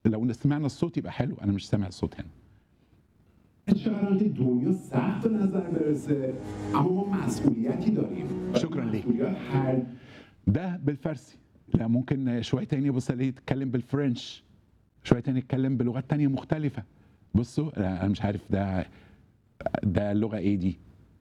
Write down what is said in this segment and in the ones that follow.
لو سمعنا الصوت يبقى حلو انا مش سامع الصوت هنا شغلات الدنيا سخت نظر برسه اما ما مسئولیتی داریم شكراً ليك. مسئولیت هر ده بالفارسي لا ممكن شويه تاني بص الاقيه يتكلم بالفرنش شويه تاني يتكلم بلغات تانية مختلفه بصوا لا، انا مش عارف ده ده اللغه ايه دي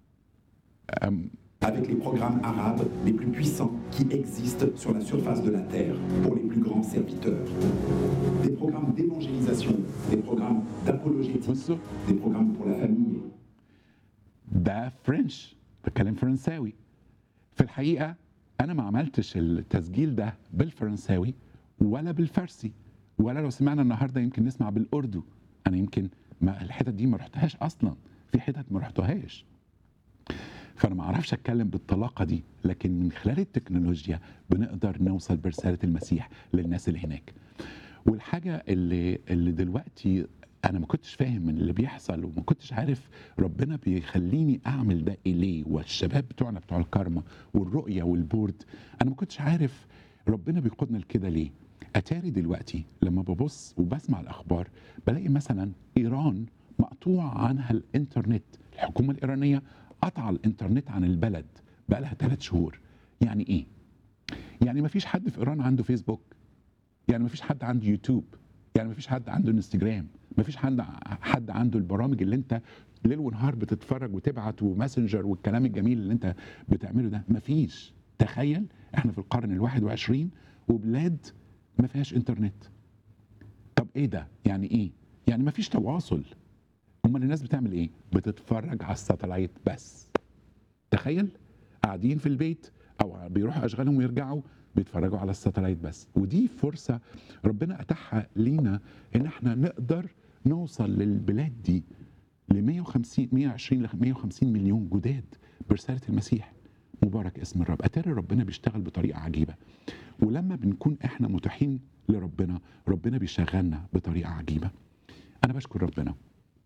أم، avec les programmes arabes les plus puissants qui existent sur la surface de la Terre pour les plus grands serviteurs. Des programmes d'évangélisation, des programmes d'apologétique, بصوا des programmes pour la famille. ده فرنش بتكلم فرنساوي في الحقيقه انا ما عملتش التسجيل ده بالفرنساوي ولا بالفارسي ولا لو سمعنا النهارده يمكن نسمع بالاردو انا يمكن ما الحتت دي ما رحتهاش اصلا في حتت ما رحتهاش فانا ما اعرفش اتكلم بالطلاقه دي لكن من خلال التكنولوجيا بنقدر نوصل برساله المسيح للناس اللي هناك والحاجه اللي اللي دلوقتي انا ما كنتش فاهم من اللي بيحصل وما كنتش عارف ربنا بيخليني اعمل ده ليه والشباب بتوعنا بتوع الكارما والرؤيه والبورد انا ما كنتش عارف ربنا بيقودنا لكده ليه اتاري دلوقتي لما ببص وبسمع الاخبار بلاقي مثلا ايران مقطوع عنها الانترنت الحكومه الايرانيه قطع الانترنت عن البلد بقى لها ثلاث شهور يعني ايه يعني ما فيش حد في ايران عنده فيسبوك يعني ما فيش حد عنده يوتيوب يعني ما فيش حد عنده انستجرام ما فيش حد حد عنده البرامج اللي انت ليل ونهار بتتفرج وتبعت وماسنجر والكلام الجميل اللي انت بتعمله ده ما فيش تخيل احنا في القرن الواحد وعشرين وبلاد ما فيهاش انترنت طب ايه ده يعني ايه يعني ما فيش تواصل امال الناس بتعمل ايه بتتفرج على الساتلايت بس تخيل قاعدين في البيت او بيروحوا اشغالهم ويرجعوا بيتفرجوا على الساتلايت بس ودي فرصه ربنا اتاحها لينا ان احنا نقدر نوصل للبلاد دي ل 150 120 ل 150 مليون جداد برساله المسيح مبارك اسم الرب اتاري ربنا بيشتغل بطريقه عجيبه ولما بنكون احنا متاحين لربنا ربنا بيشغلنا بطريقه عجيبه انا بشكر ربنا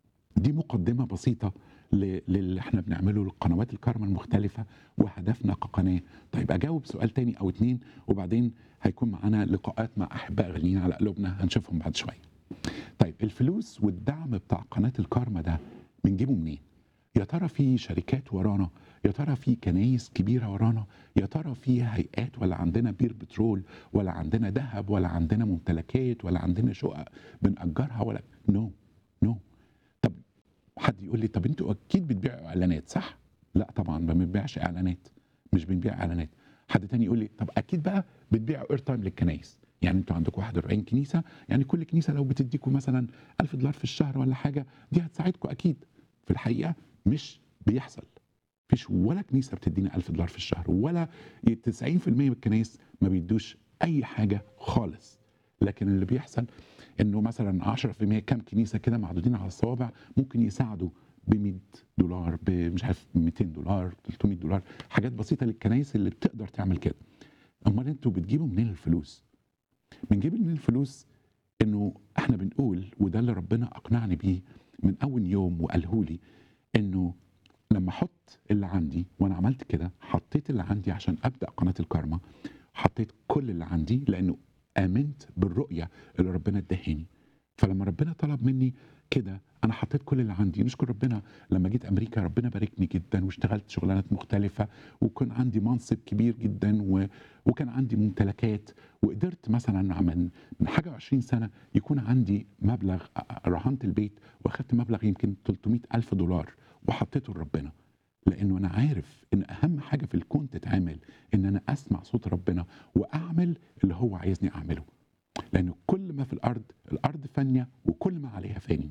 دي مقدمه بسيطه ل- للي احنا بنعمله لقنوات الكارما المختلفه وهدفنا كقناه طيب اجاوب سؤال تاني او اتنين وبعدين هيكون معانا لقاءات مع احباء غاليين على قلوبنا هنشوفهم بعد شويه طيب الفلوس والدعم بتاع قناه الكارما ده بنجيبه منين يا ترى في شركات ورانا يا ترى في كنايس كبيره ورانا يا ترى في هيئات ولا عندنا بير بترول ولا عندنا ذهب ولا عندنا ممتلكات ولا عندنا شقق بنأجرها ولا نو نو طب حد يقول لي طب انتوا اكيد بتبيعوا اعلانات صح؟ لا طبعا ما بنبيعش اعلانات مش بنبيع اعلانات حد تاني يقول لي طب اكيد بقى بتبيعوا اير تايم للكنايس يعني انتوا عندكم 41 كنيسه يعني كل كنيسه لو بتديكم مثلا 1000 دولار في الشهر ولا حاجه دي هتساعدكم اكيد في الحقيقه مش بيحصل مفيش ولا كنيسه بتدينا 1000 دولار في الشهر ولا 90% من الكنايس ما بيدوش اي حاجه خالص لكن اللي بيحصل انه مثلا 10% كام كنيسه كده معدودين على الصوابع ممكن يساعدوا ب 100 دولار مش عارف 200 دولار 300 دولار حاجات بسيطه للكنايس اللي بتقدر تعمل كده امال انتوا بتجيبوا منين الفلوس بنجيب منين الفلوس انه احنا بنقول وده اللي ربنا اقنعني بيه من اول يوم وقاله لي انه لما احط اللي عندي وانا عملت كده حطيت اللي عندي عشان ابدا قناه الكارما حطيت كل اللي عندي لانه امنت بالرؤيه اللي ربنا ادهاني فلما ربنا طلب مني كده انا حطيت كل اللي عندي نشكر ربنا لما جيت امريكا ربنا باركني جدا واشتغلت شغلانات مختلفه وكان عندي منصب كبير جدا و... وكان عندي ممتلكات وقدرت مثلا من من حاجه 20 سنه يكون عندي مبلغ رهنت البيت واخدت مبلغ يمكن 300 الف دولار وحطيته لربنا لانه انا عارف ان اهم حاجه في الكون تتعمل ان انا اسمع صوت ربنا واعمل اللي هو عايزني اعمله لأن كل ما في الأرض الأرض فانية وكل ما عليها فاني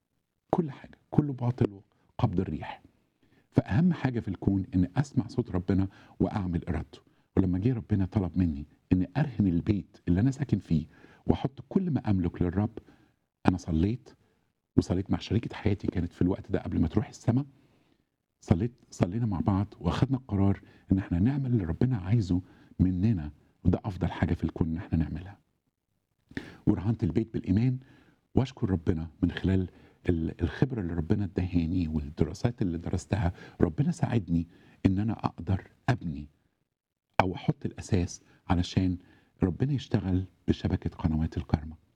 كل حاجة كله باطل قبض الريح فأهم حاجة في الكون إن أسمع صوت ربنا وأعمل إرادته ولما جه ربنا طلب مني إن أرهن البيت اللي أنا ساكن فيه وأحط كل ما أملك للرب أنا صليت وصليت مع شريكة حياتي كانت في الوقت ده قبل ما تروح السماء صليت صلينا مع بعض واخدنا القرار ان احنا نعمل اللي ربنا عايزه مننا وده افضل حاجه في الكون ان احنا نعملها ورهنت البيت بالايمان واشكر ربنا من خلال ال- الخبره اللي ربنا ادهاني والدراسات اللي درستها ربنا ساعدني ان انا اقدر ابني او احط الاساس علشان ربنا يشتغل بشبكه قنوات الكارما